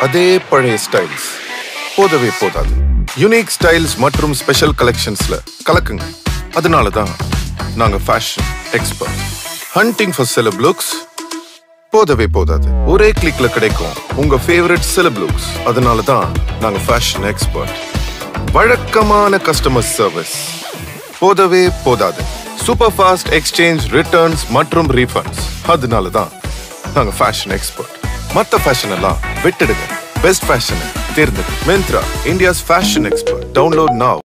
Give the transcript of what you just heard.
அதே பழைய ஸ்டைல்ஸ் போதவே போதாது யுனிக் ஸ்டைல்ஸ் மற்றும் ஸ்பெஷல் கலெக்ஷன்ஸ்ல கலக்குங்க அதனால தான் நாங்க fashion expert hunting for celeb looks போதவே போதாது ஒரே கிளிக்ல கிடைக்கும் உங்க ஃபேவரட் செலப் லுக்ஸ் அதனால தான் நாங்க ஃபேஷன் எக்ஸ்பர்ட் வழக்கமான கஸ்டமர் சர்வீஸ் போதவே போதாது சூப்பர் ஃபாஸ்ட் எக்ஸ்சேஞ்ச் ரிட்டர்ன்ஸ் மற்றும் ரீஃபண்ட்ஸ் அதனால தான் நாங்க ஃபேஷன் எக்ஸ்பர்ட் மத்த ஃபேஷன் எல்லாம் விட்டுடுங்க பெஸ்ட் ஃபேஷனை தேர்ந்தெடு Myntra India's fashion expert download now